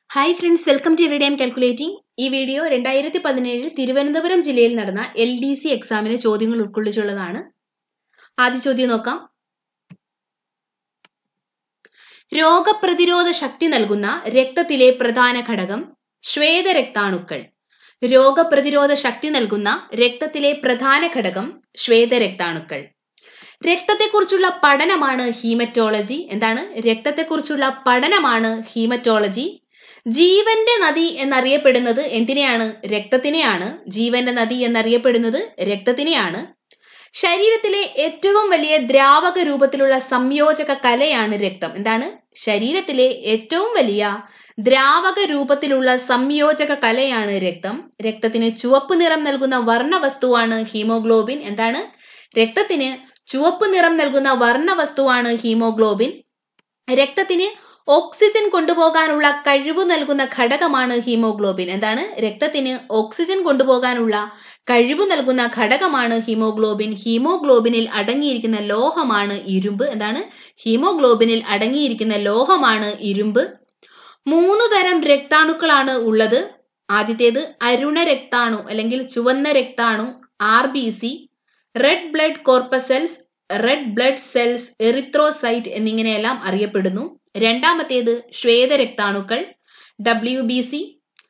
hi friends welcome to every dime calculating ഈ video രണ്ടായിരത്തി പതിനേഴിൽ തിരുവനന്തപുരം ജില്ലയിൽ നടന്ന എൽ ഡി സി എക്സാമിലെ ചോദ്യങ്ങൾ ഉൾക്കൊള്ളിച്ചുള്ളതാണ് ആദ്യ ചോദ്യം നോക്കാം രോഗപ്രതിരോധ ശക്തി നൽകുന്ന രക്തത്തിലെ പ്രധാന ഘടകം ശ്വേതരക്താണുക്കൾ രോഗപ്രതിരോധ ശക്തി നൽകുന്ന രക്തത്തിലെ പ്രധാന ഘടകം ശ്വേതരക്താണുക്കൾ രക്തത്തെക്കുറിച്ചുള്ള പഠനമാണ് ഹീമറ്റോളജി എന്താണ് രക്തത്തെക്കുറിച്ചുള്ള പഠനമാണ് ഹീമറ്റോളജി ജീവന്റെ നദി എന്നറിയപ്പെടുന്നത് എന്തിനെയാണ് രക്തത്തിനെയാണ് ജീവന്റെ നദി എന്നറിയപ്പെടുന്നത് രക്തത്തിനെയാണ് ശരീരത്തിലെ ഏറ്റവും വലിയ ദ്രാവക രൂപത്തിലുള്ള സംയോജക കലയാണ് രക്തം എന്താണ് ശരീരത്തിലെ ഏറ്റവും വലിയ ദ്രാവക രൂപത്തിലുള്ള സംയോജക കലയാണ് രക്തം രക്തത്തിന് ചുവപ്പ് നിറം നൽകുന്ന വർണ്ണവസ്തുവാണ് ഹീമോഗ്ലോബിൻ എന്താണ് രക്തത്തിന് ചുവപ്പ് നിറം നൽകുന്ന വർണ്ണവസ്തുവാണ് ഹീമോഗ്ലോബിൻ രക്തത്തിന് ഓക്സിജൻ കൊണ്ടുപോകാനുള്ള കഴിവ് നൽകുന്ന ഘടകമാണ് ഹീമോഗ്ലോബിൻ എന്താണ് രക്തത്തിന് ഓക്സിജൻ കൊണ്ടുപോകാനുള്ള കഴിവ് നൽകുന്ന ഘടകമാണ് ഹീമോഗ്ലോബിൻ ഹീമോഗ്ലോബിനിൽ അടങ്ങിയിരിക്കുന്ന ലോഹമാണ് ഇരുമ്പ് എന്താണ് ഹീമോഗ്ലോബിനിൽ അടങ്ങിയിരിക്കുന്ന ലോഹമാണ് ഇരുമ്പ് മൂന്ന് തരം രക്താണുക്കളാണ് ഉള്ളത് ആദ്യത്തേത് അരുണ രക്താണു അല്ലെങ്കിൽ ചുവന്ന രക്താണു R B C red blood corpuscles red blood cells erythrocyte എന്നിങ്ങനെയെല്ലാം അറിയപ്പെടുന്നു രണ്ടാമത്തേത് ശ്വേതരക്താണുക്കൾ W B C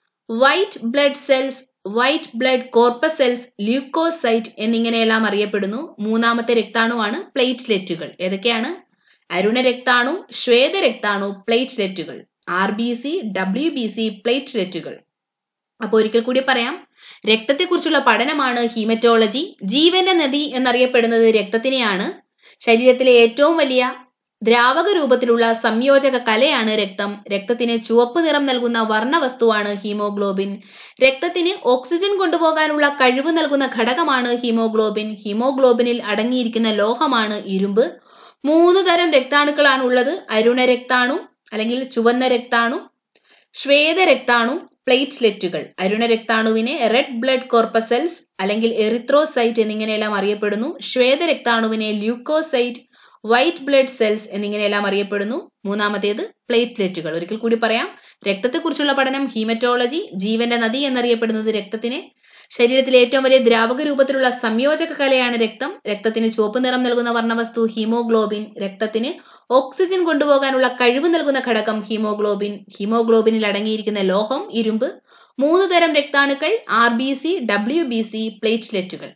white blood cells white blood corpuscles leucocyte എന്നിങ്ങനെയെല്ലാം അറിയപ്പെടുന്നു മൂന്നാമത്തെ രക്താണുവാണ് പ്ലേറ്റ്ലെറ്റുകൾ ഏതൊക്കെയാണ് അരുണ രക്താണു ശ്വേതരക്താണു പ്ലേറ്റ്ലെറ്റുകൾ R B C W B C പ്ലേറ്റ്ലെറ്റുകൾ അപ്പൊ ഒരിക്കൽ കൂടി പറയാം രക്തത്തെക്കുറിച്ചുള്ള പഠനമാണ് ഹീമറ്റോളജി ജീവന്റെ നദി എന്നറിയപ്പെടുന്നത് രക്തത്തിനെയാണ് ശരീരത്തിലെ ഏറ്റവും വലിയ ദ്രാവക രൂപത്തിലുള്ള സംയോജക കലയാണ് രക്തം രക്തത്തിന് ചുവപ്പ് നിറം നൽകുന്ന വർണ്ണവസ്തുവാണ് ഹീമോഗ്ലോബിൻ രക്തത്തിന് ഓക്സിജൻ കൊണ്ടുപോകാനുള്ള കഴിവ് നൽകുന്ന ഘടകമാണ് ഹീമോഗ്ലോബിൻ ഹീമോഗ്ലോബിനിൽ അടങ്ങിയിരിക്കുന്ന ലോഹമാണ് ഇരുമ്പ് മൂന്ന് തരം രക്താണുക്കളാണ് ഉള്ളത് അരുണ രക്താണു അല്ലെങ്കിൽ ചുവന്ന രക്താണു ശ്വേത രക്താണു പ്ലേറ്റ്ലെറ്റുകൾ അരുണ രക്താണുവിനെ റെഡ് ബ്ലഡ് കോർപ്പസെൽസ് അല്ലെങ്കിൽ എറിത്രോസൈറ്റ് എന്നിങ്ങനെയെല്ലാം അറിയപ്പെടുന്നു ശ്വേത രക്താണുവിനെ ല്യൂക്കോസൈറ്റ് വൈറ്റ് ബ്ലഡ് സെൽസ് എന്നിങ്ങനെയെല്ലാം അറിയപ്പെടുന്നു മൂന്നാമത്തേത് പ്ലേറ്റ്ലെറ്റുകൾ ഒരിക്കൽ കൂടി പറയാം രക്തത്തെക്കുറിച്ചുള്ള പഠനം ഹീമറ്റോളജി ജീവന്റെ നദി എന്നറിയപ്പെടുന്നത് രക്തത്തിനെ ശരീരത്തിലെ ഏറ്റവും വലിയ ദ്രാവക രൂപത്തിലുള്ള സംയോജക കലയാണ് രക്തം രക്തത്തിന് ചുവപ്പ് നിറം നൽകുന്ന വർണ്ണവസ്തു ഹീമോഗ്ലോബിൻ രക്തത്തിന് ഓക്സിജൻ കൊണ്ടുപോകാനുള്ള കഴിവ് നൽകുന്ന ഘടകം ഹീമോഗ്ലോബിൻ ഹീമോഗ്ലോബിനിൽ അടങ്ങിയിരിക്കുന്ന ലോഹം ഇരുമ്പ് മൂന്ന് തരം രക്താണുക്കൾ R B C W B C പ്ലേറ്റ്ലെറ്റുകൾ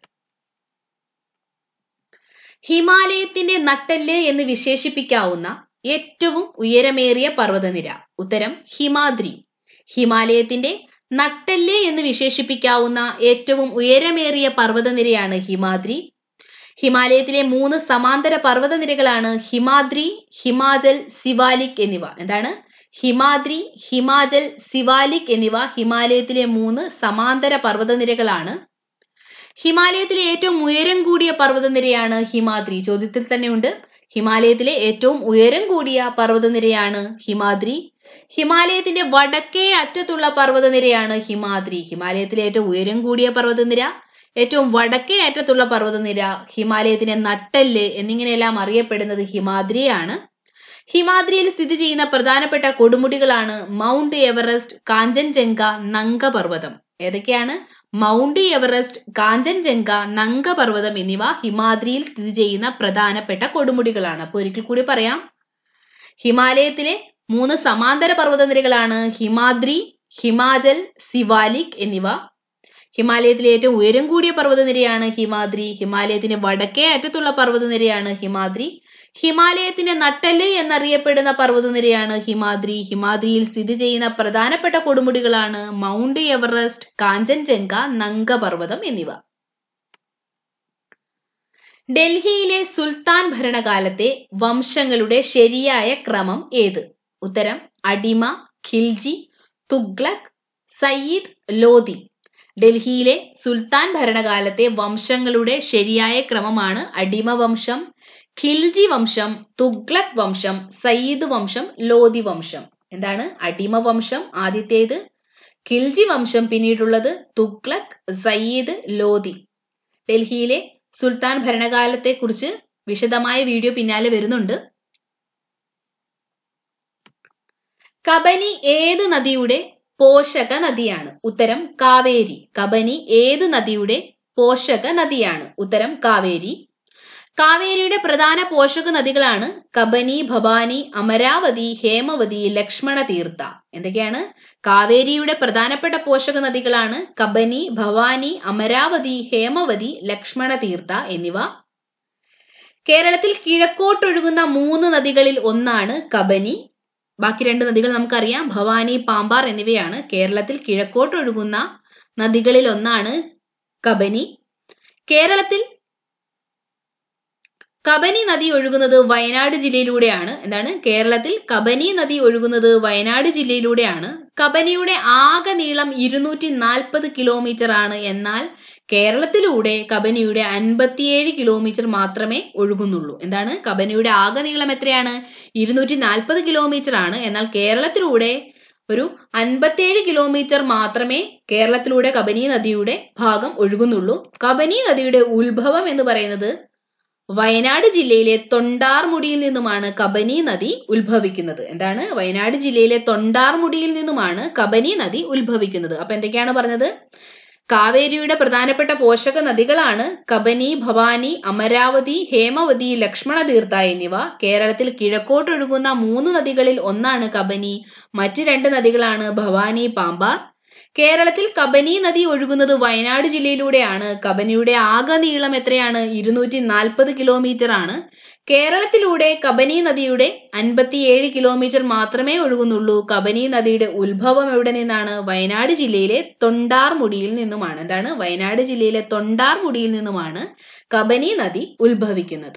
ഹിമാലയത്തിന്റെ നട്ടെല്ല് എന്ന് വിശേഷിപ്പിക്കാവുന്ന ഏറ്റവും ഉയരമേറിയ പർവ്വതനിര ഉത്തരം ഹിമാദ്രി ഹിമാലയത്തിന്റെ നട്ടെല്ല് എന്ന് വിശേഷിപ്പിക്കാവുന്ന ഏറ്റവും ഉയരമേറിയ പർവ്വതനിരയാണ് ഹിമാദ്രി ഹിമാലയത്തിലെ മൂന്ന് സമാന്തര പർവ്വതനിരകളാണ് ഹിമാദ്രി ഹിമാചൽ സിവാലിക് എന്നിവ എന്താണ് ഹിമാദ്രി ഹിമാചൽ സിവാലിക് എന്നിവ ഹിമാലയത്തിലെ മൂന്ന് സമാന്തര പർവ്വതനിരകളാണ് ഹിമാലയത്തിലെ ഏറ്റവും ഉയരം കൂടിയ പർവ്വതനിരയാണ് ഹിമാദ്രി ചോദ്യത്തിൽ തന്നെയുണ്ട് ഹിമാലയത്തിലെ ഏറ്റവും ഉയരം കൂടിയ പർവ്വതനിരയാണ് ഹിമാദ്രി ഹിമാലയത്തിന്റെ വടക്കേ അറ്റത്തുള്ള പർവ്വതനിരയാണ് ഹിമാദ്രി ഹിമാലയത്തിലെ ഏറ്റവും ഉയരം കൂടിയ പർവ്വതനിര ഏറ്റവും വടക്കേ അറ്റത്തുള്ള പർവ്വതനിര ഹിമാലയത്തിന്റെ നട്ടെല്ല് എന്നിങ്ങനെയെല്ലാം അറിയപ്പെടുന്നത് ഹിമാദ്രിയാണ് ഹിമാദ്രിയിൽ സ്ഥിതി ചെയ്യുന്ന പ്രധാനപ്പെട്ട കൊടുമുടികളാണ് മൗണ്ട് എവറസ്റ്റ് കാഞ്ചൻജംഗ നങ്ക പർവ്വതം ഏതൊക്കെയാണ് മൗണ്ട് എവറസ്റ്റ് കാഞ്ചൻജംഗ നങ്ക പർവ്വതം എന്നിവ ഹിമാദ്രിയിൽ സ്ഥിതി ചെയ്യുന്ന പ്രധാനപ്പെട്ട കൊടുമുടികളാണ് അപ്പോൾ ഒരിക്കൽ കൂടി പറയാം ഹിമാലയത്തിലെ മൂന്ന് സമാന്തര പർവ്വതനിരകളാണ് ഹിമാദ്രി ഹിമാചൽ സിവാലിക് എന്നിവ ഹിമാലയത്തിലെ ഏറ്റവും ഉയരം കൂടിയ പർവ്വതനിരയാണ് ഹിമാദ്രി ഹിമാലയത്തിന്റെ വടക്കേ അറ്റത്തുള്ള പർവ്വതനിരയാണ് ഹിമാദ്രി ഹിമാലയത്തിന്റെ നട്ടെല്ല് എന്നറിയപ്പെടുന്ന പർവ്വതനിരയാണ് ഹിമാദ്രി ഹിമാദ്രിയിൽ സ്ഥിതി ചെയ്യുന്ന പ്രധാനപ്പെട്ട കൊടുമുടികളാണ് മൗണ്ട് എവറസ്റ്റ് കാഞ്ചൻജംഗ നങ്ക പർവ്വതം എന്നിവ ഡൽഹിയിലെ സുൽത്താൻ ഭരണകാലത്തെ വംശങ്ങളുടെ ശരിയായ ക്രമം ഏത് ഉത്തരം അടിമ ഖിൽജി തുഗ്ലക് സയ്യിദ് ലോധി ഡൽഹിയിലെ സുൽത്താൻ ഭരണകാലത്തെ വംശങ്ങളുടെ ശരിയായ ക്രമമാണ് അടിമ വംശം ഖിൽജി വംശം തുഗ്ലക് വംശം സയ്യിദ് വംശം ലോധി വംശം എന്താണ് അടിമ വംശം ആദ്യത്തേത് ഖിൽജി വംശം പിന്നീടുള്ളത് തുഗ്ലക് സയ്യിദ് ലോധി ഡൽഹിയിലെ സുൽത്താൻ ഭരണകാലത്തെ കുറിച്ച് വിശദമായ വീഡിയോ പിന്നാലെ വരുന്നുണ്ട് കബനി ഏത് നദിയുടെ പോഷക നദിയാണ് ഉത്തരം കാവേരി കബനി ഏത് നദിയുടെ പോഷക നദിയാണ് ഉത്തരം കാവേരി കാവേരിയുടെ പ്രധാന പോഷക നദികളാണ് കബനി ഭവാനി അമരാവതി ഹേമവതി ലക്ഷ്മണ തീർത്ഥ എന്തൊക്കെയാണ് കാവേരിയുടെ പ്രധാനപ്പെട്ട പോഷക നദികളാണ് കബനി ഭവാനി അമരാവതി ഹേമവതി ലക്ഷ്മണ തീർത്ഥ എന്നിവ കേരളത്തിൽ കിഴക്കോട്ടൊഴുകുന്ന മൂന്ന് നദികളിൽ ഒന്നാണ് കബനി ബാക്കി രണ്ട് നദികൾ നമുക്കറിയാം ഭവാനി പാമ്പാർ എന്നിവയാണ് കേരളത്തിൽ കിഴക്കോട്ടൊഴുകുന്ന നദികളിൽ ഒന്നാണ് കബനി കേരളത്തിൽ കബനി നദി ഒഴുകുന്നത് വയനാട് ജില്ലയിലൂടെയാണ് എന്താണ് കേരളത്തിൽ കബനി നദി ഒഴുകുന്നത് വയനാട് ജില്ലയിലൂടെയാണ് കബനിയുടെ ആകെ നീളം ഇരുന്നൂറ്റി നാൽപ്പത് കിലോമീറ്റർ ആണ് എന്നാൽ കേരളത്തിലൂടെ കബനിയുടെ അൻപത്തിയേഴ് കിലോമീറ്റർ മാത്രമേ ഒഴുകുന്നുള്ളൂ എന്താണ് കബനിയുടെ ആകെ നീളം എത്രയാണ് ഇരുന്നൂറ്റി നാൽപ്പത് കിലോമീറ്റർ ആണ് എന്നാൽ കേരളത്തിലൂടെ ഒരു അൻപത്തിയേഴ് കിലോമീറ്റർ മാത്രമേ കേരളത്തിലൂടെ കബനി നദിയുടെ ഭാഗം ഒഴുകുന്നുള്ളൂ കബനി നദിയുടെ ഉത്ഭവം എന്ന് പറയുന്നത് വയനാട് ജില്ലയിലെ തൊണ്ടാർമുടിയിൽ നിന്നുമാണ് കബനി നദി ഉത്ഭവിക്കുന്നത് എന്താണ് വയനാട് ജില്ലയിലെ തൊണ്ടാർമുടിയിൽ നിന്നുമാണ് കബനി നദി ഉത്ഭവിക്കുന്നത് അപ്പൊ എന്തൊക്കെയാണ് പറഞ്ഞത് കാവേരിയുടെ പ്രധാനപ്പെട്ട പോഷക നദികളാണ് കബനി ഭവാനി അമരാവതി ഹേമവതി ലക്ഷ്മണ തീർത്ഥ എന്നിവ കേരളത്തിൽ കിഴക്കോട്ടൊഴുകുന്ന മൂന്ന് നദികളിൽ ഒന്നാണ് കബനി മറ്റ് രണ്ട് നദികളാണ് ഭവാനി പാമ്പാർ കേരളത്തിൽ കബനി നദി ഒഴുകുന്നത് വയനാട് ജില്ലയിലൂടെയാണ് കബനിയുടെ ആകെ നീളം എത്രയാണ് ഇരുന്നൂറ്റി നാൽപ്പത് കിലോമീറ്റർ ആണ് കേരളത്തിലൂടെ കബനി നദിയുടെ അൻപത്തിയേഴ് കിലോമീറ്റർ മാത്രമേ ഒഴുകുന്നുള്ളൂ കബനി നദിയുടെ ഉത്ഭവം എവിടെ നിന്നാണ് വയനാട് ജില്ലയിലെ തൊണ്ടാർമുടിയിൽ നിന്നുമാണ് എന്താണ് വയനാട് ജില്ലയിലെ തൊണ്ടാർമുടിയിൽ നിന്നുമാണ് കബനി നദി ഉത്ഭവിക്കുന്നത്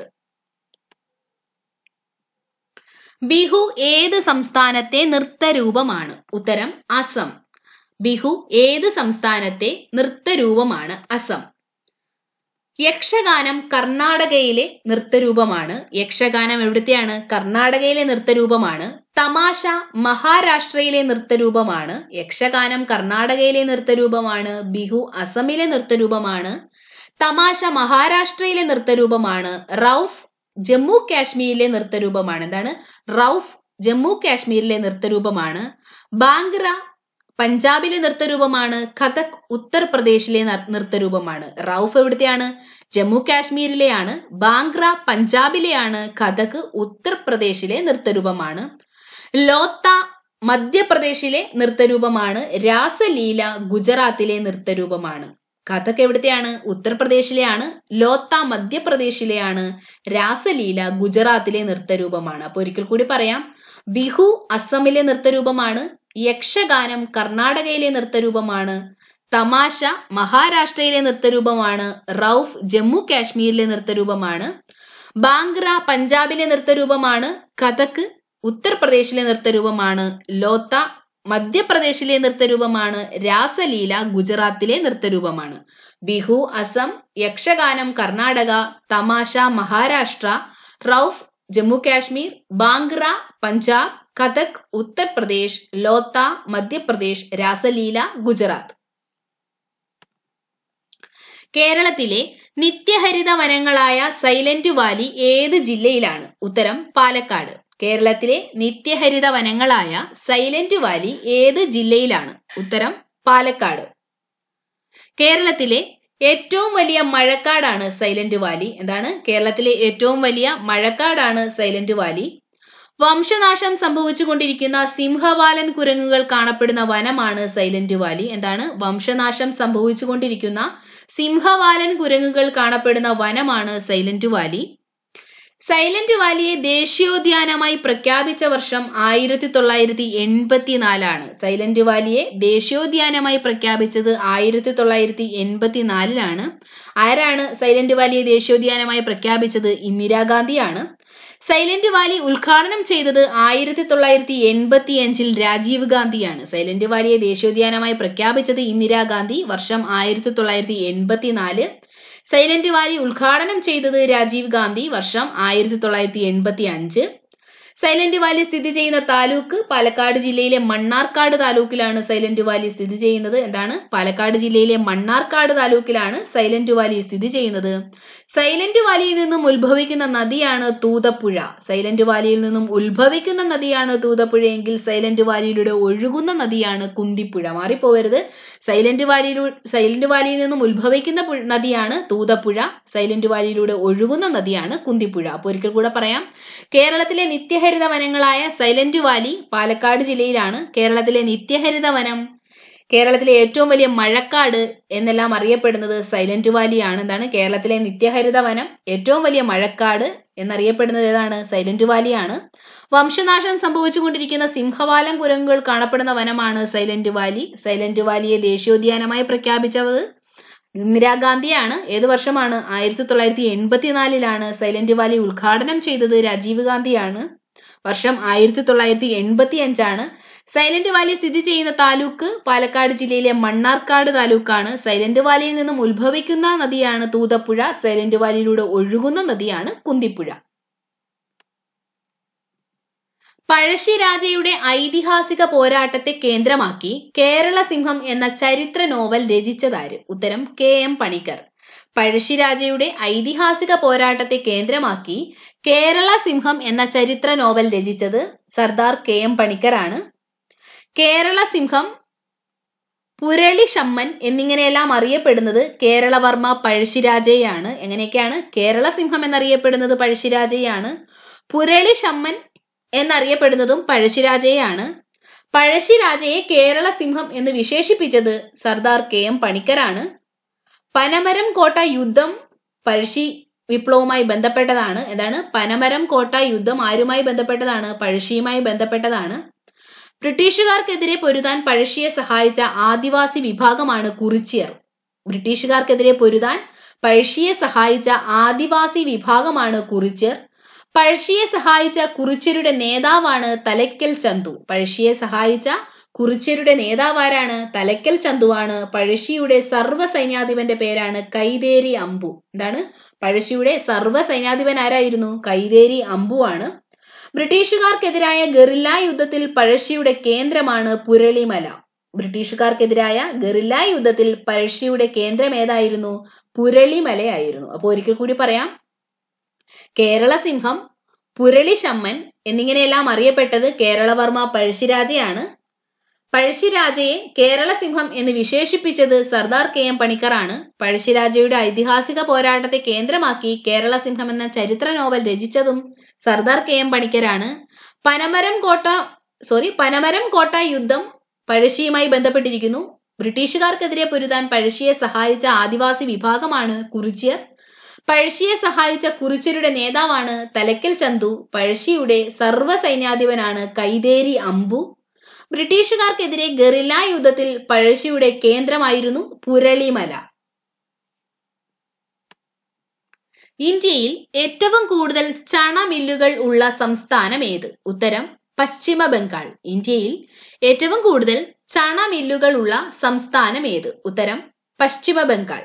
ബിഹു ഏത് സംസ്ഥാനത്തെ നൃത്തരൂപമാണ് ഉത്തരം അസം ബിഹു ഏത് സംസ്ഥാനത്തെ നൃത്തരൂപമാണ് അസം യക്ഷഗാനം കർണാടകയിലെ നൃത്തരൂപമാണ് യക്ഷഗാനം എവിടുത്തെയാണ് കർണാടകയിലെ നൃത്തരൂപമാണ് തമാശ മഹാരാഷ്ട്രയിലെ നൃത്തരൂപമാണ് യക്ഷഗാനം കർണാടകയിലെ നൃത്തരൂപമാണ് ബിഹു അസമിലെ നൃത്തരൂപമാണ് തമാശ മഹാരാഷ്ട്രയിലെ നൃത്തരൂപമാണ് റൌഫ് ജമ്മു കാശ്മീരിലെ നൃത്തരൂപമാണ് എന്താണ് റൌഫ് ജമ്മു കാശ്മീരിലെ നൃത്തരൂപമാണ് ബാംഗ്ര പഞ്ചാബിലെ നൃത്തരൂപമാണ് കഥക് ഉത്തർപ്രദേശിലെ നൃത്തരൂപമാണ് റൌഫ് എവിടുത്തെയാണ് ജമ്മു കാശ്മീരിലെയാണ് ബാംഗ്ര പഞ്ചാബിലെയാണ് കഥക് ഉത്തർപ്രദേശിലെ നൃത്തരൂപമാണ് ലോത്ത മധ്യപ്രദേശിലെ നൃത്തരൂപമാണ് രാസലീല ഗുജറാത്തിലെ നൃത്തരൂപമാണ് കഥക് എവിടുത്തെയാണ് ഉത്തർപ്രദേശിലെയാണ് ലോത്ത മധ്യപ്രദേശിലെയാണ് രാസലീല ഗുജറാത്തിലെ നൃത്തരൂപമാണ് അപ്പൊ ഒരിക്കൽ കൂടി പറയാം ബിഹു അസമിലെ നൃത്തരൂപമാണ് യക്ഷഗാനം കർണാടകയിലെ നൃത്തരൂപമാണ് തമാശ മഹാരാഷ്ട്രയിലെ നൃത്തരൂപമാണ് റൌഫ് ജമ്മു കാശ്മീരിലെ നൃത്തരൂപമാണ് ബാംഗ്ര പഞ്ചാബിലെ നൃത്തരൂപമാണ് കഥക് ഉത്തർപ്രദേശിലെ നൃത്തരൂപമാണ് ലോത്ത മധ്യപ്രദേശിലെ നൃത്തരൂപമാണ് രാസലീല ഗുജറാത്തിലെ നൃത്തരൂപമാണ് ബിഹു അസം യക്ഷഗാനം കർണാടക തമാശ മഹാരാഷ്ട്ര റൌഫ് ജമ്മു കാശ്മീർ ബാംഗ്ര പഞ്ചാബ് കഥക് ഉത്തർപ്രദേശ് ലോത്ത മധ്യപ്രദേശ് രാസലീല ഗുജറാത്ത് കേരളത്തിലെ നിത്യഹരിത വനങ്ങളായ സൈലന്റ് വാലി ഏത് ജില്ലയിലാണ് ഉത്തരം പാലക്കാട് കേരളത്തിലെ നിത്യഹരിത വനങ്ങളായ സൈലന്റ് വാലി ഏത് ജില്ലയിലാണ് ഉത്തരം പാലക്കാട് കേരളത്തിലെ ഏറ്റവും വലിയ മഴക്കാടാണ് സൈലന്റ് വാലി എന്താണ് കേരളത്തിലെ ഏറ്റവും വലിയ മഴക്കാടാണ് സൈലന്റ് വാലി വംശനാശം സംഭവിച്ചുകൊണ്ടിരിക്കുന്ന സിംഹവാലൻ കുരങ്ങുകൾ കാണപ്പെടുന്ന വനമാണ് സൈലന്റ് വാലി എന്താണ് വംശനാശം സംഭവിച്ചുകൊണ്ടിരിക്കുന്ന സിംഹവാലൻ കുരങ്ങുകൾ കാണപ്പെടുന്ന വനമാണ് സൈലന്റ് വാലി സൈലന്റ് വാലിയെ ദേശീയോദ്യാനമായി പ്രഖ്യാപിച്ച വർഷം ആയിരത്തി തൊള്ളായിരത്തി എൺപത്തിനാലാണ് സൈലന്റ് വാലിയെ ദേശീയോദ്യാനമായി പ്രഖ്യാപിച്ചത് ആയിരത്തി തൊള്ളായിരത്തി എൺപത്തിനാലിലാണ് ആരാണ് സൈലന്റ് വാലിയെ ദേശീയോദ്യാനമായി പ്രഖ്യാപിച്ചത് ഇന്ദിരാഗാന്ധിയാണ് സൈലന്റ് വാലി ഉദ്ഘാടനം ചെയ്തത് ആയിരത്തി തൊള്ളായിരത്തി എൺപത്തി അഞ്ചിൽ രാജീവ് ഗാന്ധിയാണ് സൈലന്റ് വാലിയെ ദേശീയോദ്യാനമായി പ്രഖ്യാപിച്ചത് ഇന്ദിരാഗാന്ധി വർഷം ആയിരത്തി തൊള്ളായിരത്തി എൺപത്തിനാല് സൈലന്റ് വാലി ഉദ്ഘാടനം ചെയ്തത് രാജീവ് ഗാന്ധി വർഷം ആയിരത്തി തൊള്ളായിരത്തി എൺപത്തി അഞ്ച് സൈലന്റ് വാലി സ്ഥിതി ചെയ്യുന്ന താലൂക്ക് പാലക്കാട് ജില്ലയിലെ മണ്ണാർക്കാട് താലൂക്കിലാണ് സൈലന്റ് വാലി സ്ഥിതി ചെയ്യുന്നത് എന്താണ് പാലക്കാട് ജില്ലയിലെ മണ്ണാർക്കാട് താലൂക്കിലാണ് സൈലന്റ് വാലി സ്ഥിതി ചെയ്യുന്നത് സൈലന്റ് വാലിയിൽ നിന്നും ഉത്ഭവിക്കുന്ന നദിയാണ് തൂതപ്പുഴ സൈലന്റ് വാലിയിൽ നിന്നും ഉത്ഭവിക്കുന്ന നദിയാണ് തൂതപ്പുഴയെങ്കിൽ സൈലന്റ് വാലിയിലൂടെ ഒഴുകുന്ന നദിയാണ് കുന്തിപ്പുഴ മാറിപ്പോവരുത് സൈലന്റ് വാലിയിലൂടെ സൈലന്റ് വാലിയിൽ നിന്നും ഉത്ഭവിക്കുന്ന പു- നദിയാണ് തൂതപ്പുഴ സൈലന്റ് വാലിയിലൂടെ ഒഴുകുന്ന നദിയാണ് കുന്തിപ്പുഴ അപ്പോൾ ഒരിക്കൽ കൂടെ പറയാം കേരളത്തിലെ നിത്യഹരിത വനങ്ങളായ സൈലന്റ് വാലി പാലക്കാട് ജില്ലയിലാണ് കേരളത്തിലെ നിത്യഹരിത വനം കേരളത്തിലെ ഏറ്റവും വലിയ മഴക്കാട് എന്നെല്ലാം അറിയപ്പെടുന്നത് സൈലന്റ് വാലിയാണ് എന്താണ് കേരളത്തിലെ നിത്യഹരിത വനം ഏറ്റവും വലിയ മഴക്കാട് എന്നറിയപ്പെടുന്നത് ഏതാണ് സൈലന്റ് വാലിയാണ് വംശനാശം സംഭവിച്ചുകൊണ്ടിരിക്കുന്ന സിംഹവാലം കുരങ്ങുകൾ കാണപ്പെടുന്ന വനമാണ് സൈലന്റ് വാലി സൈലന്റ് വാലിയെ ദേശീയോദ്യാനമായി പ്രഖ്യാപിച്ചത് ഇന്ദിരാഗാന്ധിയാണ് ഏത് വർഷമാണ് ആയിരത്തി തൊള്ളായിരത്തി എൺപത്തിനാലിലാണ് സൈലന്റ് വാലി ഉദ്ഘാടനം ചെയ്തത് രാജീവ് ഗാന്ധിയാണ് വർഷം ആയിരത്തി തൊള്ളായിരത്തി എൺപത്തി അഞ്ചാണ് സൈലന്റ് വാലി സ്ഥിതി ചെയ്യുന്ന താലൂക്ക് പാലക്കാട് ജില്ലയിലെ മണ്ണാർക്കാട് താലൂക്കാണ് സൈലന്റ് വാലിയിൽ നിന്നും ഉത്ഭവിക്കുന്ന നദിയാണ് തൂതപ്പുഴ സൈലന്റ് വാലിയിലൂടെ ഒഴുകുന്ന നദിയാണ് കുന്തിപ്പുഴ പഴശ്ശിരാജയുടെ ഐതിഹാസിക പോരാട്ടത്തെ കേന്ദ്രമാക്കി കേരള സിംഹം എന്ന ചരിത്ര നോവൽ രചിച്ചതാര് ഉത്തരം കെ എം പണിക്കർ പഴശ്ശിരാജയുടെ ഐതിഹാസിക പോരാട്ടത്തെ കേന്ദ്രമാക്കി കേരള സിംഹം എന്ന ചരിത്ര നോവൽ രചിച്ചത് സർദാർ കെ എം പണിക്കറാണ് കേരള സിംഹം പുരളി ഷമ്മൻ എന്നിങ്ങനെയെല്ലാം അറിയപ്പെടുന്നത് കേരളവർമ്മ പഴശ്ശിരാജയാണ് എങ്ങനെയൊക്കെയാണ് കേരള സിംഹം എന്നറിയപ്പെടുന്നത് പഴശ്ശിരാജയാണ് പുരളി ഷമ്മൻ എന്നറിയപ്പെടുന്നതും പഴശ്ശിരാജയാണ് പഴശ്ശിരാജയെ കേരള സിംഹം എന്ന് വിശേഷിപ്പിച്ചത് സർദാർ കെ എം പണിക്കരാണ് പനമരം കോട്ട യുദ്ധം പഴശ്ശി വിപ്ലവവുമായി ബന്ധപ്പെട്ടതാണ് എന്താണ് പനമരം കോട്ട യുദ്ധം ആരുമായി ബന്ധപ്പെട്ടതാണ് പഴശ്ശിയുമായി ബന്ധപ്പെട്ടതാണ് ബ്രിട്ടീഷുകാർക്കെതിരെ പൊരുതാൻ പഴശ്ശിയെ സഹായിച്ച ആദിവാസി വിഭാഗമാണ് കുറിച്യർ ബ്രിട്ടീഷുകാർക്കെതിരെ പൊരുതാൻ പഴശ്ശിയെ സഹായിച്ച ആദിവാസി വിഭാഗമാണ് കുറിച്യർ പഴശ്ശിയെ സഹായിച്ച കുറിച്യരുടെ നേതാവാണ് തലയ്ക്കൽ ചന്തു പഴശ്ശിയെ സഹായിച്ച കുറിച്യരുടെ നേതാവാരാണ് തലയ്ക്കൽ ചന്തുവാണ് പഴശ്ശിയുടെ സർവ്വ സൈന്യാധിപന്റെ പേരാണ് കൈതേരി അമ്പു എന്താണ് പഴശ്ശിയുടെ സർവ്വ സൈന്യാധിപൻ ആരായിരുന്നു കൈതേരി അമ്പുവാണ് ബ്രിട്ടീഷുകാർക്കെതിരായ ഗറില്ല യുദ്ധത്തിൽ പഴശ്ശിയുടെ കേന്ദ്രമാണ് പുരളിമല ബ്രിട്ടീഷുകാർക്കെതിരായ ഗറില്ല യുദ്ധത്തിൽ പഴശ്ശിയുടെ കേന്ദ്രം ഏതായിരുന്നു പുരളിമലയായിരുന്നു അപ്പോൾ ഒരിക്കൽ കൂടി പറയാം കേരള സിംഹം പുരളി ശമ്മൻ എന്നിങ്ങനെയെല്ലാം അറിയപ്പെട്ടത് കേരളവർമ്മ പഴശ്ശിരാജയാണ് പഴശ്ശിരാജയെ കേരള സിംഹം എന്ന് വിശേഷിപ്പിച്ചത് സർദാർ കെ എം പണിക്കറാണ് പഴശ്ശിരാജയുടെ ഐതിഹാസിക പോരാട്ടത്തെ കേന്ദ്രമാക്കി കേരള സിംഹം എന്ന ചരിത്ര നോവൽ രചിച്ചതും സർദാർ കെ എം പണിക്കരാണ് പനമരം കോട്ട സോറി പനമരം കോട്ട യുദ്ധം പഴശ്ശിയുമായി ബന്ധപ്പെട്ടിരിക്കുന്നു ബ്രിട്ടീഷുകാർക്കെതിരെ പൊരുതാൻ പഴശ്ശിയെ സഹായിച്ച ആദിവാസി വിഭാഗമാണ് കുറിച്യർ പഴശ്ശിയെ സഹായിച്ച കുറിച്യരുടെ നേതാവാണ് തലക്കൽ ചന്തു പഴശ്ശിയുടെ സർവ്വ സൈന്യാധിപനാണ് കൈതേരി അമ്പു ബ്രിട്ടീഷുകാർക്കെതിരെ ഗറില്ല യുദ്ധത്തിൽ പഴശ്ശിയുടെ കേന്ദ്രമായിരുന്നു പുരളിമല ഇന്ത്യയിൽ ഏറ്റവും കൂടുതൽ ചണ മില്ലുകൾ ഉള്ള സംസ്ഥാനം ഏത് ഉത്തരം പശ്ചിമ ബംഗാൾ ഇന്ത്യയിൽ ഏറ്റവും കൂടുതൽ ചണ മില്ലുകൾ ഉള്ള സംസ്ഥാനം ഏത് ഉത്തരം പശ്ചിമ ബംഗാൾ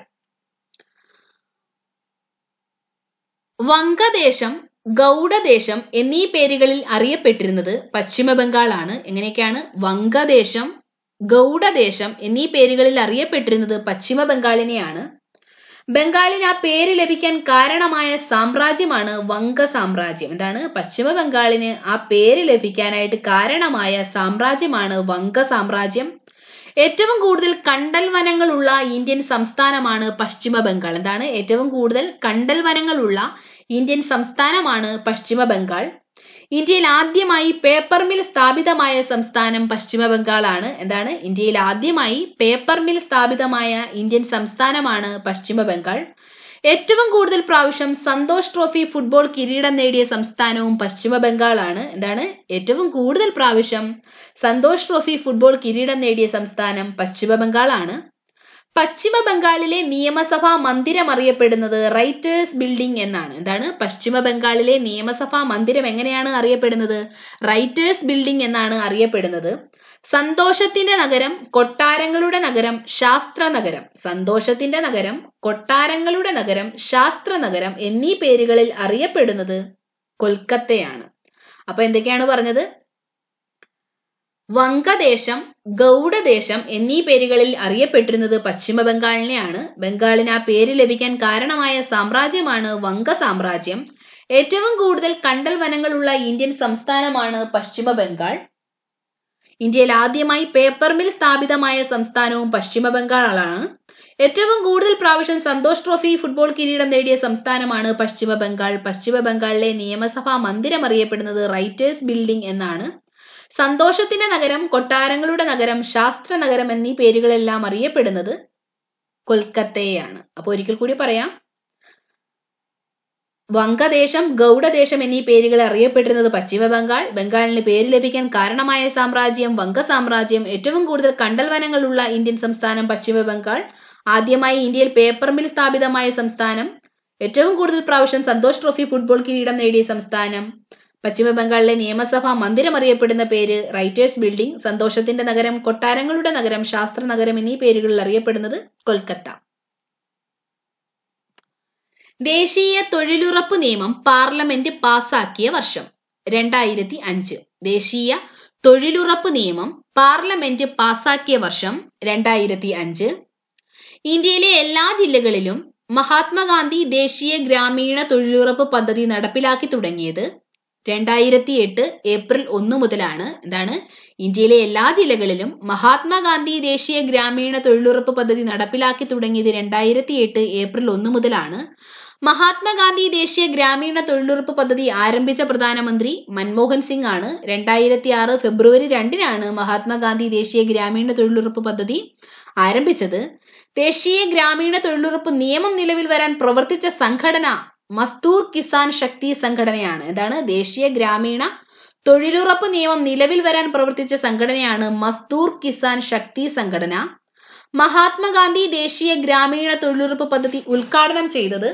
വംഗദേശം ഗൗഡദേശം എന്നീ പേരുകളിൽ അറിയപ്പെട്ടിരുന്നത് പശ്ചിമ ബംഗാളാണ് എങ്ങനെയൊക്കെയാണ് വംഗദേശം ഗൗഡദേശം എന്നീ പേരുകളിൽ അറിയപ്പെട്ടിരുന്നത് പശ്ചിമ ബംഗാളിനെയാണ് ബംഗാളിന് ആ പേര് ലഭിക്കാൻ കാരണമായ സാമ്രാജ്യമാണ് വംഗ സാമ്രാജ്യം എന്താണ് പശ്ചിമ ബംഗാളിന് ആ പേര് ലഭിക്കാനായിട്ട് കാരണമായ സാമ്രാജ്യമാണ് വംഗ സാമ്രാജ്യം ഏറ്റവും കൂടുതൽ കണ്ടൽ വനങ്ങളുള്ള ഇന്ത്യൻ സംസ്ഥാനമാണ് പശ്ചിമ ബംഗാൾ എന്താണ് ഏറ്റവും കൂടുതൽ കണ്ടൽ വനങ്ങളുള്ള ഇന്ത്യൻ സംസ്ഥാനമാണ് പശ്ചിമ ബംഗാൾ ഇന്ത്യയിൽ ആദ്യമായി പേപ്പർ മിൽ സ്ഥാപിതമായ സംസ്ഥാനം പശ്ചിമ ബംഗാളാണ് എന്താണ് ഇന്ത്യയിൽ ആദ്യമായി പേപ്പർ മിൽ സ്ഥാപിതമായ ഇന്ത്യൻ സംസ്ഥാനമാണ് പശ്ചിമ ബംഗാൾ ഏറ്റവും കൂടുതൽ പ്രാവശ്യം സന്തോഷ് ട്രോഫി ഫുട്ബോൾ കിരീടം നേടിയ സംസ്ഥാനവും പശ്ചിമ ബംഗാളാണ് എന്താണ് ഏറ്റവും കൂടുതൽ പ്രാവശ്യം സന്തോഷ് ട്രോഫി ഫുട്ബോൾ കിരീടം നേടിയ സംസ്ഥാനം പശ്ചിമ ബംഗാളാണ് പശ്ചിമ ബംഗാളിലെ നിയമസഭാ മന്ദിരം അറിയപ്പെടുന്നത് റൈറ്റേഴ്സ് ബിൽഡിംഗ് എന്നാണ് എന്താണ് പശ്ചിമ ബംഗാളിലെ നിയമസഭാ മന്ദിരം എങ്ങനെയാണ് അറിയപ്പെടുന്നത് റൈറ്റേഴ്സ് ബിൽഡിംഗ് എന്നാണ് അറിയപ്പെടുന്നത് സന്തോഷത്തിന്റെ നഗരം കൊട്ടാരങ്ങളുടെ നഗരം ശാസ്ത്ര നഗരം സന്തോഷത്തിന്റെ നഗരം കൊട്ടാരങ്ങളുടെ നഗരം ശാസ്ത്ര നഗരം എന്നീ പേരുകളിൽ അറിയപ്പെടുന്നത് കൊൽക്കത്തയാണ് അപ്പൊ എന്തൊക്കെയാണ് പറഞ്ഞത് വംഗദേശം ഗൗഡദേശം എന്നീ പേരുകളിൽ അറിയപ്പെട്ടിരുന്നത് പശ്ചിമ ബംഗാളിനെയാണ് ബംഗാളിന് ആ പേര് ലഭിക്കാൻ കാരണമായ സാമ്രാജ്യമാണ് വംഗ സാമ്രാജ്യം ഏറ്റവും കൂടുതൽ കണ്ടൽ വനങ്ങളുള്ള ഇന്ത്യൻ സംസ്ഥാനമാണ് പശ്ചിമ ബംഗാൾ ഇന്ത്യയിൽ ആദ്യമായി പേപ്പർ മിൽ സ്ഥാപിതമായ സംസ്ഥാനവും പശ്ചിമ ബംഗാളാണ് ഏറ്റവും കൂടുതൽ പ്രാവശ്യം സന്തോഷ് ട്രോഫി ഫുട്ബോൾ കിരീടം നേടിയ സംസ്ഥാനമാണ് പശ്ചിമ ബംഗാൾ പശ്ചിമ ബംഗാളിലെ നിയമസഭാ മന്ദിരം അറിയപ്പെടുന്നത് റൈറ്റേഴ്സ് ബിൽഡിംഗ് എന്നാണ് സന്തോഷത്തിന്റെ നഗരം കൊട്ടാരങ്ങളുടെ നഗരം ശാസ്ത്ര നഗരം എന്നീ പേരുകളെല്ലാം അറിയപ്പെടുന്നത് കൊൽക്കത്തയാണ് അപ്പൊ ഒരിക്കൽ കൂടി പറയാം വംഗദേശം ഗൗഡദേശം എന്നീ പേരുകൾ അറിയപ്പെട്ടിരുന്നത് പശ്ചിമ ബംഗാൾ ബംഗാളിന് പേര് ലഭിക്കാൻ കാരണമായ സാമ്രാജ്യം വംഗ സാമ്രാജ്യം ഏറ്റവും കൂടുതൽ കണ്ടൽ വനങ്ങളുള്ള ഇന്ത്യൻ സംസ്ഥാനം പശ്ചിമ ബംഗാൾ ആദ്യമായി ഇന്ത്യയിൽ പേപ്പർ മിൽ സ്ഥാപിതമായ സംസ്ഥാനം ഏറ്റവും കൂടുതൽ പ്രാവശ്യം സന്തോഷ് ട്രോഫി ഫുട്ബോൾ കിരീടം നേടിയ സംസ്ഥാനം പശ്ചിമ ബംഗാളിലെ നിയമസഭാ മന്ദിരം അറിയപ്പെടുന്ന പേര് റൈറ്റേഴ്സ് ബിൽഡിംഗ് സന്തോഷത്തിന്റെ നഗരം കൊട്ടാരങ്ങളുടെ നഗരം ശാസ്ത്ര നഗരം എന്നീ പേരുകളിൽ അറിയപ്പെടുന്നത് കൊൽക്കത്ത ദേശീയ തൊഴിലുറപ്പ് നിയമം പാർലമെന്റ് പാസാക്കിയ വർഷം രണ്ടായിരത്തി അഞ്ച് ദേശീയ തൊഴിലുറപ്പ് നിയമം പാർലമെന്റ് പാസാക്കിയ വർഷം രണ്ടായിരത്തി അഞ്ച് ഇന്ത്യയിലെ എല്ലാ ജില്ലകളിലും മഹാത്മാഗാന്ധി ദേശീയ ഗ്രാമീണ തൊഴിലുറപ്പ് പദ്ധതി നടപ്പിലാക്കി തുടങ്ങിയത് രണ്ടായിരത്തി എട്ട് ഏപ്രിൽ ഒന്ന് മുതലാണ് എന്താണ് ഇന്ത്യയിലെ എല്ലാ ജില്ലകളിലും മഹാത്മാഗാന്ധി ദേശീയ ഗ്രാമീണ തൊഴിലുറപ്പ് പദ്ധതി നടപ്പിലാക്കി തുടങ്ങിയത് രണ്ടായിരത്തി എട്ട് ഏപ്രിൽ ഒന്ന് മുതലാണ് മഹാത്മാഗാന്ധി ദേശീയ ഗ്രാമീണ തൊഴിലുറപ്പ് പദ്ധതി ആരംഭിച്ച പ്രധാനമന്ത്രി മൻമോഹൻ സിംഗ് ആണ് രണ്ടായിരത്തി ആറ് ഫെബ്രുവരി രണ്ടിനാണ് മഹാത്മാഗാന്ധി ദേശീയ ഗ്രാമീണ തൊഴിലുറപ്പ് പദ്ധതി ആരംഭിച്ചത് ദേശീയ ഗ്രാമീണ തൊഴിലുറപ്പ് നിയമം നിലവിൽ വരാൻ പ്രവർത്തിച്ച സംഘടന മസ്തൂർ കിസാൻ ശക്തി സംഘടനയാണ് എന്താണ് ദേശീയ ഗ്രാമീണ തൊഴിലുറപ്പ് നിയമം നിലവിൽ വരാൻ പ്രവർത്തിച്ച സംഘടനയാണ് മസ്തൂർ കിസാൻ ശക്തി സംഘടന മഹാത്മാഗാന്ധി ദേശീയ ഗ്രാമീണ തൊഴിലുറപ്പ് പദ്ധതി ഉദ്ഘാടനം ചെയ്തത്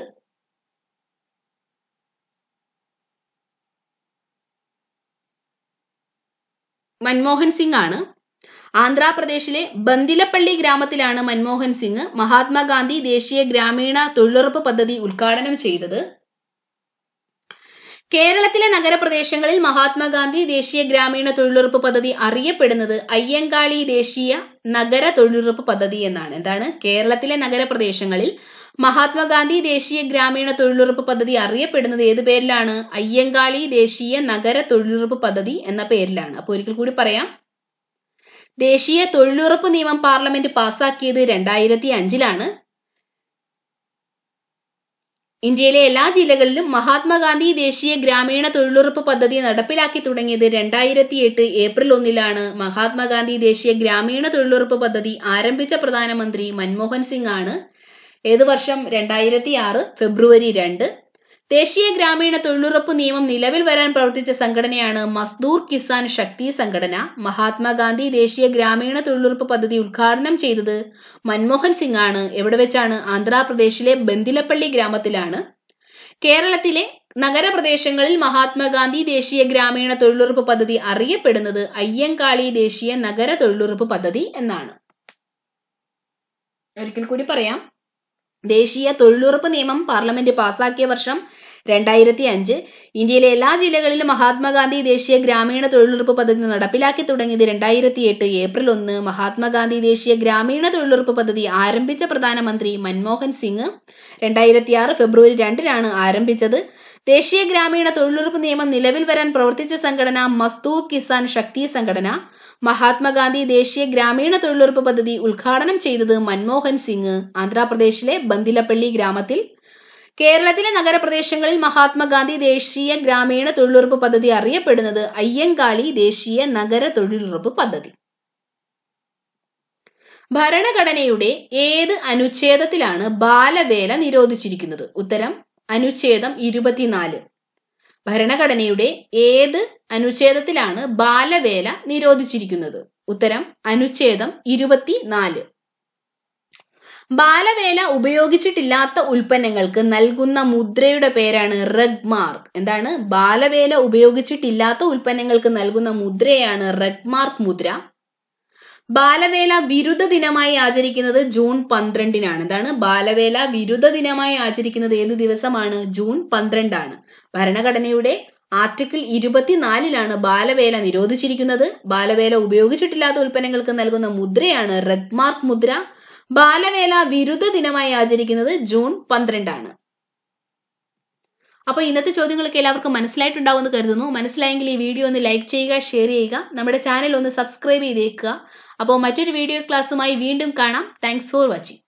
മൻമോഹൻ സിംഗ് ആണ് ആന്ധ്രാപ്രദേശിലെ ബന്ദിലപ്പള്ളി ഗ്രാമത്തിലാണ് മൻമോഹൻ സിംഗ് മഹാത്മാഗാന്ധി ദേശീയ ഗ്രാമീണ തൊഴിലുറപ്പ് പദ്ധതി ഉദ്ഘാടനം ചെയ്തത് കേരളത്തിലെ നഗരപ്രദേശങ്ങളിൽ മഹാത്മാഗാന്ധി ദേശീയ ഗ്രാമീണ തൊഴിലുറപ്പ് പദ്ധതി അറിയപ്പെടുന്നത് അയ്യങ്കാളി ദേശീയ നഗര തൊഴിലുറപ്പ് പദ്ധതി എന്നാണ് എന്താണ് കേരളത്തിലെ നഗരപ്രദേശങ്ങളിൽ മഹാത്മാഗാന്ധി ദേശീയ ഗ്രാമീണ തൊഴിലുറപ്പ് പദ്ധതി അറിയപ്പെടുന്നത് ഏത് പേരിലാണ് അയ്യങ്കാളി ദേശീയ നഗര തൊഴിലുറപ്പ് പദ്ധതി എന്ന പേരിലാണ് അപ്പോൾ ഒരിക്കൽ കൂടി പറയാം ദേശീയ തൊഴിലുറപ്പ് നിയമം പാർലമെന്റ് പാസാക്കിയത് രണ്ടായിരത്തി അഞ്ചിലാണ് ഇന്ത്യയിലെ എല്ലാ ജില്ലകളിലും മഹാത്മാഗാന്ധി ദേശീയ ഗ്രാമീണ തൊഴിലുറപ്പ് പദ്ധതി നടപ്പിലാക്കി തുടങ്ങിയത് രണ്ടായിരത്തി എട്ട് ഏപ്രിൽ ഒന്നിലാണ് മഹാത്മാഗാന്ധി ദേശീയ ഗ്രാമീണ തൊഴിലുറപ്പ് പദ്ധതി ആരംഭിച്ച പ്രധാനമന്ത്രി മൻമോഹൻ സിംഗ് ആണ് ഏത് വർഷം രണ്ടായിരത്തി ആറ് ഫെബ്രുവരി രണ്ട് ദേശീയ ഗ്രാമീണ തൊഴിലുറപ്പ് നിയമം നിലവിൽ വരാൻ പ്രവർത്തിച്ച സംഘടനയാണ് മസ്ദൂർ കിസാൻ ശക്തി സംഘടന മഹാത്മാഗാന്ധി ദേശീയ ഗ്രാമീണ തൊഴിലുറപ്പ് പദ്ധതി ഉദ്ഘാടനം ചെയ്തത് മൻമോഹൻ സിംഗ് ആണ് എവിടെ വെച്ചാണ് ആന്ധ്രാപ്രദേശിലെ ബന്ദിലപ്പള്ളി ഗ്രാമത്തിലാണ് കേരളത്തിലെ നഗരപ്രദേശങ്ങളിൽ മഹാത്മാഗാന്ധി ദേശീയ ഗ്രാമീണ തൊഴിലുറപ്പ് പദ്ധതി അറിയപ്പെടുന്നത് അയ്യങ്കാളി ദേശീയ നഗര തൊഴിലുറപ്പ് പദ്ധതി എന്നാണ് ഒരിക്കൽ കൂടി പറയാം ദേശീയ തൊഴിലുറപ്പ് നിയമം പാർലമെന്റ് പാസാക്കിയ വർഷം രണ്ടായിരത്തി അഞ്ച് ഇന്ത്യയിലെ എല്ലാ ജില്ലകളിലും മഹാത്മാഗാന്ധി ദേശീയ ഗ്രാമീണ തൊഴിലുറപ്പ് പദ്ധതി നടപ്പിലാക്കി തുടങ്ങിയത് രണ്ടായിരത്തി എട്ട് ഏപ്രിൽ ഒന്ന് മഹാത്മാഗാന്ധി ദേശീയ ഗ്രാമീണ തൊഴിലുറപ്പ് പദ്ധതി ആരംഭിച്ച പ്രധാനമന്ത്രി മൻമോഹൻ സിംഗ് രണ്ടായിരത്തി ആറ് ഫെബ്രുവരി രണ്ടിനാണ് ആരംഭിച്ചത് ദേശീയ ഗ്രാമീണ തൊഴിലുറപ്പ് നിയമം നിലവിൽ വരാൻ പ്രവർത്തിച്ച സംഘടന മസ്തൂർ കിസാൻ ശക്തി സംഘടന മഹാത്മാഗാന്ധി ദേശീയ ഗ്രാമീണ തൊഴിലുറപ്പ് പദ്ധതി ഉദ്ഘാടനം ചെയ്തത് മൻമോഹൻ സിംഗ് ആന്ധ്രാപ്രദേശിലെ ബന്ദിലപ്പള്ളി ഗ്രാമത്തിൽ കേരളത്തിലെ നഗരപ്രദേശങ്ങളിൽ മഹാത്മാഗാന്ധി ദേശീയ ഗ്രാമീണ തൊഴിലുറപ്പ് പദ്ധതി അറിയപ്പെടുന്നത് അയ്യങ്കാളി ദേശീയ നഗര തൊഴിലുറപ്പ് പദ്ധതി ഭരണഘടനയുടെ ഏത് അനുച്ഛേദത്തിലാണ് ബാലവേല നിരോധിച്ചിരിക്കുന്നത് ഉത്തരം അനുച്ഛേദം ഇരുപത്തിനാല് ഭരണഘടനയുടെ ഏത് അനുച്ഛേദത്തിലാണ് ബാലവേല നിരോധിച്ചിരിക്കുന്നത് ഉത്തരം അനുച്ഛേദം ഇരുപത്തിനാല് ബാലവേല ഉപയോഗിച്ചിട്ടില്ലാത്ത ഉൽപ്പന്നങ്ങൾക്ക് നൽകുന്ന മുദ്രയുടെ പേരാണ് റഗ് മാർക്ക് എന്താണ് ബാലവേല ഉപയോഗിച്ചിട്ടില്ലാത്ത ഉൽപ്പന്നങ്ങൾക്ക് നൽകുന്ന മുദ്രയാണ് റഗ് മാർക്ക് മുദ്ര ബാലവേല വിരുദ്ധ ദിനമായി ആചരിക്കുന്നത് ജൂൺ പന്ത്രണ്ടിനാണ് എന്താണ് ബാലവേല വിരുദ്ധ ദിനമായി ആചരിക്കുന്നത് ഏത് ദിവസമാണ് ജൂൺ പന്ത്രണ്ടാണ് ഭരണഘടനയുടെ ആർട്ടിക്കിൾ ഇരുപത്തിനാലിലാണ് ബാലവേല നിരോധിച്ചിരിക്കുന്നത് ബാലവേല ഉപയോഗിച്ചിട്ടില്ലാത്ത ഉൽപ്പന്നങ്ങൾക്ക് നൽകുന്ന മുദ്രയാണ് റെഗ്മാർക്ക് മുദ്ര ബാലവേല വിരുദ്ധ ദിനമായി ആചരിക്കുന്നത് ജൂൺ പന്ത്രണ്ടാണ് അപ്പോൾ ഇന്നത്തെ ചോദ്യങ്ങളൊക്കെ എല്ലാവർക്കും മനസ്സിലായിട്ടുണ്ടാവുമെന്ന് കരുതുന്നു മനസ്സിലായെങ്കിൽ ഈ വീഡിയോ ഒന്ന് ലൈക്ക് ചെയ്യുക ഷെയർ ചെയ്യുക നമ്മുടെ ചാനൽ ഒന്ന് സബ്സ്ക്രൈബ് ചെയ്തേക്കുക അപ്പോൾ മറ്റൊരു വീഡിയോ ക്ലാസ്സുമായി വീണ്ടും കാണാം താങ്ക്സ് ഫോർ വാച്ചിങ്